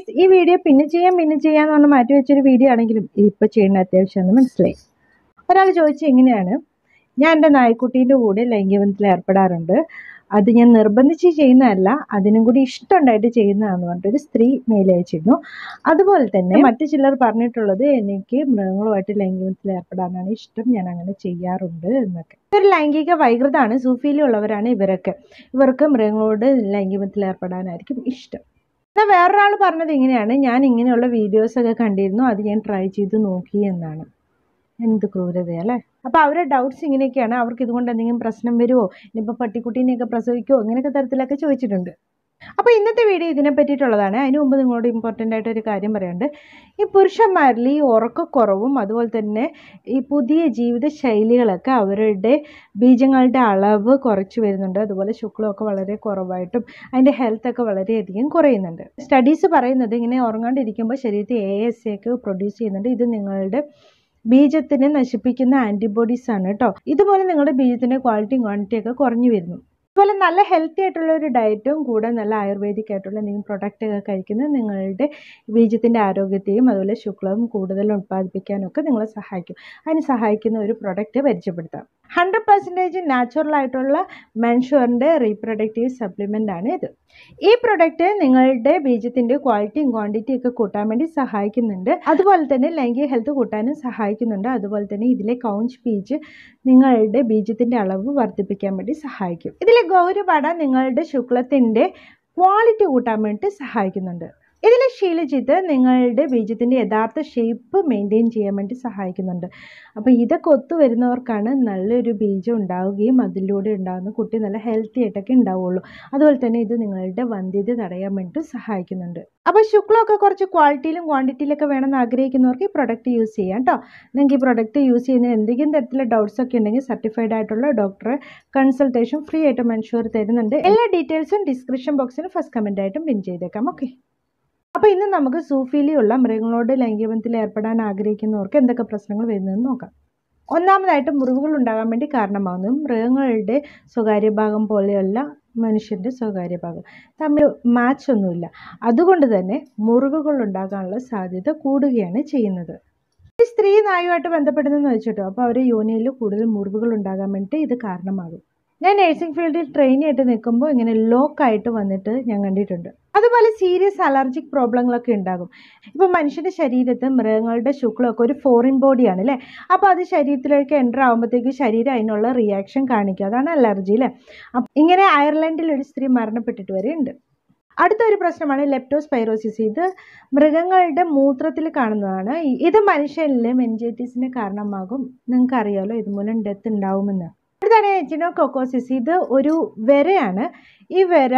guys ഈ video പിന്നെ ചെയ്യാം പിന്നെ ചെയ്യാന്ന് പറഞ്ഞ് മാറ്റി വെച്ചൊരു വീഡിയോ ആണെങ്കിലും ഇതിപ്പോൾ ചെയ്യുന്ന അത്യാവശ്യമെന്ന് മനസ്സിലായി ഒരാൾ ചോദിച്ചു എങ്ങനെയാണ് ഞാൻ എൻ്റെ നായ്ക്കുട്ടീൻ്റെ കൂടെ ലൈംഗികബന്ധത്തിൽ ഏർപ്പെടാറുണ്ട് അത് ഞാൻ നിർബന്ധിച്ച് ചെയ്യുന്നതല്ല അതിനും കൂടി ഇഷ്ടമുണ്ടായിട്ട് ചെയ്യുന്നതാന്ന് പറഞ്ഞിട്ട് ഒരു സ്ത്രീ മെയിൽ അയച്ചിരുന്നു അതുപോലെ തന്നെ മറ്റു ചിലർ പറഞ്ഞിട്ടുള്ളത് എനിക്ക് മൃഗങ്ങളുമായിട്ട് ലൈംഗികബന്ധത്തിൽ ഏർപ്പെടാനാണ് ഇഷ്ടം ഞാൻ അങ്ങനെ ചെയ്യാറുണ്ട് എന്നൊക്കെ ഒരു ലൈംഗിക വൈകൃതമാണ് സൂഫിയിലുള്ളവരാണ് ഇവരൊക്കെ ഇവർക്ക് മൃഗങ്ങളോട് ലൈംഗികബന്ധത്തിൽ ഏർപ്പെടാനായിരിക്കും ഇഷ്ടം എന്നാൽ വേറൊരാൾ പറഞ്ഞത് ഇങ്ങനെയാണ് ഞാൻ ഇങ്ങനെയുള്ള വീഡിയോസൊക്കെ കണ്ടിരുന്നു അത് ഞാൻ ട്രൈ ചെയ്ത് നോക്കി എന്നാണ് എന്ത് ക്രൂരതയല്ലേ അപ്പോൾ അവരുടെ ഡൗട്ട്സ് ഇങ്ങനെയൊക്കെയാണ് അവർക്ക് ഇതുകൊണ്ട് എന്തെങ്കിലും പ്രശ്നം വരുമോ ഇനിയിപ്പോൾ പട്ടിക്കുട്ടീനെയൊക്കെ പ്രസവിക്കുമോ ഇങ്ങനെയൊക്കെ തരത്തിലൊക്കെ ചോദിച്ചിട്ടുണ്ട് അപ്പോൾ ഇന്നത്തെ വീഡിയോ ഇതിനെ പറ്റിയിട്ടുള്ളതാണ് അതിന് മുമ്പ് നിങ്ങളോട് ഇമ്പോർട്ടൻ്റ് ആയിട്ട് ഒരു കാര്യം പറയാനുണ്ട് ഈ പുരുഷന്മാരിൽ ഈ ഉറക്കക്കുറവും അതുപോലെ തന്നെ ഈ പുതിയ ജീവിത ശൈലികളൊക്കെ അവരുടെ ബീജങ്ങളുടെ അളവ് കുറച്ച് വരുന്നുണ്ട് അതുപോലെ ശുക്ലമൊക്കെ വളരെ കുറവായിട്ടും അതിൻ്റെ ഹെൽത്തൊക്കെ വളരെയധികം കുറയുന്നുണ്ട് സ്റ്റഡീസ് പറയുന്നത് ഇങ്ങനെ ഉറങ്ങാണ്ടിരിക്കുമ്പോൾ ശരീരത്തിൽ എ എസ് ഒക്കെ പ്രൊഡ്യൂസ് ചെയ്യുന്നുണ്ട് ഇത് നിങ്ങളുടെ ബീജത്തിനെ നശിപ്പിക്കുന്ന ആൻറ്റിബോഡീസ് ആണ് കേട്ടോ ഇതുപോലെ നിങ്ങളുടെ ബീജത്തിൻ്റെ ക്വാളിറ്റിയും ക്വാണ്ടിറ്റിയും ഒക്കെ കുറഞ്ഞു വരുന്നു അതുപോലെ നല്ല ഹെൽത്തി ആയിട്ടുള്ള ഒരു ഡയറ്റും കൂടെ നല്ല ആയുർവേദിക് ആയിട്ടുള്ള എന്തെങ്കിലും പ്രൊഡക്റ്റ് ഒക്കെ കഴിക്കുന്നത് നിങ്ങളുടെ ബീജത്തിൻ്റെ ആരോഗ്യത്തെയും അതുപോലെ ശുക്ലവും കൂടുതൽ ഉത്പാദിപ്പിക്കാനൊക്കെ നിങ്ങളെ സഹായിക്കും അതിന് സഹായിക്കുന്ന ഒരു പ്രൊഡക്റ്റ് പരിചയപ്പെടുത്താം ഹൺഡ്രഡ് പെർസെൻറ്റേജ് നാച്ചുറൽ ആയിട്ടുള്ള മെൻഷുവറിൻ്റെ റീപ്രൊഡക്റ്റീവ് സപ്ലിമെൻ്റ് ആണ് ഇത് ഈ പ്രൊഡക്റ്റ് നിങ്ങളുടെ ബീജത്തിൻ്റെ ക്വാളിറ്റിയും ക്വാണ്ടിറ്റിയും ഒക്കെ കൂട്ടാൻ വേണ്ടി സഹായിക്കുന്നുണ്ട് അതുപോലെ തന്നെ ലൈംഗിക ഹെൽത്ത് കൂട്ടാനും സഹായിക്കുന്നുണ്ട് അതുപോലെ തന്നെ ഇതിലെ കൗഞ്ച് ബീജ് നിങ്ങളുടെ ബീജത്തിൻ്റെ അളവ് വർദ്ധിപ്പിക്കാൻ വേണ്ടി സഹായിക്കും ഇതിലെ ഗൗരവട നിങ്ങളുടെ ശുക്ലത്തിൻ്റെ ക്വാളിറ്റി കൂട്ടാൻ വേണ്ടി സഹായിക്കുന്നുണ്ട് ഇതിൽ ശീലിച്ചിട്ട് നിങ്ങളുടെ ബീജത്തിൻ്റെ യഥാർത്ഥ ഷേപ്പ് മെയിൻറ്റെയിൻ ചെയ്യാൻ വേണ്ടി സഹായിക്കുന്നുണ്ട് അപ്പോൾ ഇതൊക്കെ ഒത്തു വരുന്നവർക്കാണ് നല്ലൊരു ബീജം ഉണ്ടാവുകയും അതിലൂടെ ഉണ്ടാകുന്ന കുട്ടി നല്ല ഹെൽത്തി ആയിട്ടൊക്കെ ഉണ്ടാവുള്ളൂ അതുപോലെ തന്നെ ഇത് നിങ്ങളുടെ വന്ധ്യത തടയാൻ വേണ്ടി സഹായിക്കുന്നുണ്ട് അപ്പോൾ ശുക്ലമൊക്കെ കുറച്ച് ക്വാളിറ്റിയിലും ക്വാണ്ടിറ്റിയിലൊക്കെ വേണമെന്ന് ആഗ്രഹിക്കുന്നവർക്ക് ഈ പ്രൊഡക്റ്റ് യൂസ് ചെയ്യാം കേട്ടോ നിങ്ങൾക്ക് ഈ പ്രൊഡക്റ്റ് യൂസ് ചെയ്യുന്നതിന് എന്തെങ്കിലും തരത്തിലുള്ള ഡൗട്ട്സ് ഒക്കെ ഉണ്ടെങ്കിൽ സർട്ടിഫൈഡ് ആയിട്ടുള്ള ഡോക്ടറെ കൺസൾട്ടേഷൻ ഫ്രീ ആയിട്ട് മൻഷൂർ തരുന്നുണ്ട് എല്ലാ ഡീറ്റെയിൽസും ഡിസ്ക്രിപ്ഷൻ ബോക്സിൽ ഫസ്റ്റ് കമൻ്റ് ആയിട്ടും പിൻ ചെയ്തേക്കാം ഓക്കെ അപ്പോൾ ഇന്ന് നമുക്ക് സൂഫിലിയുള്ള മൃഗങ്ങളോട് ലൈംഗികബന്ധത്തിൽ ഏർപ്പെടാൻ ആഗ്രഹിക്കുന്നവർക്ക് എന്തൊക്കെ പ്രശ്നങ്ങൾ വരുന്നതെന്ന് നോക്കാം ഒന്നാമതായിട്ട് മുറിവുകൾ ഉണ്ടാകാൻ വേണ്ടി കാരണമാകുന്നതും മൃഗങ്ങളുടെ സ്വകാര്യ ഭാഗം പോലെയല്ല മനുഷ്യൻ്റെ സ്വകാര്യ ഭാഗം തമ്മിൽ മാച്ച് ഒന്നുമില്ല അതുകൊണ്ട് തന്നെ മുറിവുകൾ ഉണ്ടാകാനുള്ള സാധ്യത കൂടുകയാണ് ചെയ്യുന്നത് ഈ സ്ത്രീ നായുമായിട്ട് ബന്ധപ്പെടുന്നതെന്ന് വെച്ചിട്ടോ അപ്പോൾ അവർ യോനിയിൽ കൂടുതൽ മുറിവുകൾ ഉണ്ടാകാൻ വേണ്ടിയിട്ട് ഇത് കാരണമാകും ഞാൻ നേഴ്സിംഗ് ഫീൽഡിൽ ട്രെയിൻ ആയിട്ട് നിൽക്കുമ്പോൾ ഇങ്ങനെ ലോക്കായിട്ട് വന്നിട്ട് ഞാൻ കണ്ടിട്ടുണ്ട് അതുപോലെ സീരിയസ് അലർജിക് പ്രോബ്ലങ്ങളൊക്കെ ഉണ്ടാകും ഇപ്പോൾ മനുഷ്യൻ്റെ ശരീരത്ത് മൃഗങ്ങളുടെ ശുക്ലമൊക്കെ ഒരു ഫോറിൻ ബോഡിയാണ് അല്ലേ അപ്പോൾ അത് ശരീരത്തിലേക്ക് എൻ്റർ ആകുമ്പോഴത്തേക്ക് ശരീരം അതിനുള്ള റിയാക്ഷൻ കാണിക്കും അതാണ് അലർജി അല്ലേ അപ്പം ഇങ്ങനെ അയർലൻഡിൽ ഒരു സ്ത്രീ മരണപ്പെട്ടിട്ട് വരെ ഉണ്ട് അടുത്തൊരു പ്രശ്നമാണ് ലെപ്റ്റോസ്പൈറോസിസ് ഇത് മൃഗങ്ങളുടെ മൂത്രത്തിൽ കാണുന്നതാണ് ഇത് മനുഷ്യനിൽ മെൻജൈറ്റിസിന് കാരണമാകും നിങ്ങൾക്ക് അറിയാമല്ലോ ഇതുമൂലം ഡെത്ത് ഉണ്ടാവുമെന്ന് അടുത്താണ് എച്ചിനോകൊക്കോസിസ് ഇത് ഒരു വരയാണ് ഈ വര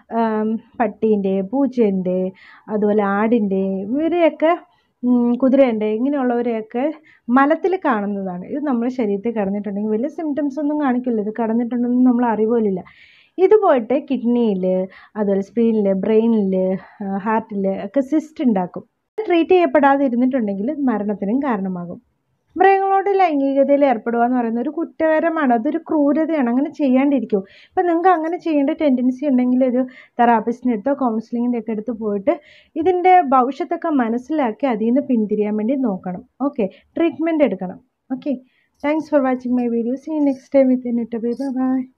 പട്ടീൻ്റെ പൂച്ചേൻ്റെ അതുപോലെ ആടിൻ്റെ ഇവരെയൊക്കെ കുതിരേൻ്റെ ഇങ്ങനെയുള്ളവരെയൊക്കെ മലത്തിൽ കാണുന്നതാണ് ഇത് നമ്മുടെ ശരീരത്തിൽ കടന്നിട്ടുണ്ടെങ്കിൽ വലിയ സിംറ്റംസ് ഒന്നും കാണിക്കില്ല ഇത് കടന്നിട്ടുണ്ടെന്ന് നമ്മൾ അറിവുപോലില്ല ഇത് പോയിട്ട് കിഡ്നിയിൽ അതുപോലെ സ്പ്രീനിൽ ബ്രെയിനിൽ ഹാർട്ടിൽ ഒക്കെ സിസ്റ്റ് ഉണ്ടാക്കും ട്രീറ്റ് ചെയ്യപ്പെടാതെ ഇരുന്നിട്ടുണ്ടെങ്കിൽ മരണത്തിനും കാരണമാകും മൃഗങ്ങളോട് ലൈംഗികതയിൽ ഏർപ്പെടുക എന്ന് പറയുന്നത് ഒരു കുറ്റകരമാണ് അതൊരു ക്രൂരതയാണ് അങ്ങനെ ചെയ്യാണ്ടിരിക്കും ഇപ്പം നിങ്ങൾക്ക് അങ്ങനെ ചെയ്യേണ്ട ടെൻഡൻസി ഉണ്ടെങ്കിൽ ഒരു തെറാപ്പിസ്റ്റിൻ്റെ അടുത്തോ കൗൺസിലിങ്ങിൻ്റെ ഒക്കെ അടുത്ത് പോയിട്ട് ഇതിൻ്റെ ഭവിഷ്യത്തൊക്കെ മനസ്സിലാക്കി അതിൽ നിന്ന് പിന്തിരിയാൻ വേണ്ടി നോക്കണം ഓക്കെ ട്രീറ്റ്മെൻറ്റ് എടുക്കണം okay thanks for watching my videos ഈ next time with in it bye by